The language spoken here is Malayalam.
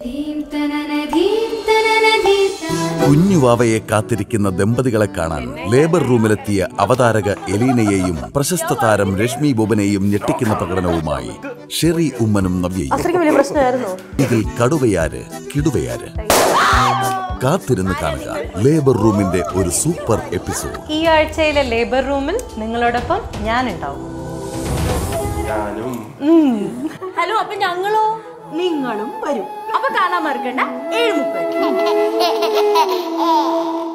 കുഞ്ഞുവാവയെ കാത്തിരിക്കുന്ന ദമ്പതികളെ കാണാൻ ലേബർ റൂമിലെത്തിയ അവതാരക എലീനയെയും പ്രശസ്ത താരം രശ്മി ബോബനെയും ഞെട്ടിക്കുന്ന പ്രകടനവുമായി ഷെറി ഉമ്മനും നവ്യയും അത്രയ്ക്ക് വലിയ പ്രശ്നമായിരുന്നോ ഇതിൽ കടുവയാര് കിടുവയാര് കാത്തിരുന്ന് കാണുക ലേബർ റൂമിന്റെ ഒരു സൂപ്പർ എപ്പിസോഡ് ഈ ആഴ്ചയിലെ ലേബർ റൂമിൽ നിങ്ങളോടൊപ്പം ഞാൻ ഉണ്ടാവും ഹലോ അപ്പൊ ഞങ്ങളോ നിങ്ങളും വരും അപ്പൊ കാണാൻ മറക്കണ്ട ഏഴ് മുപ്പത്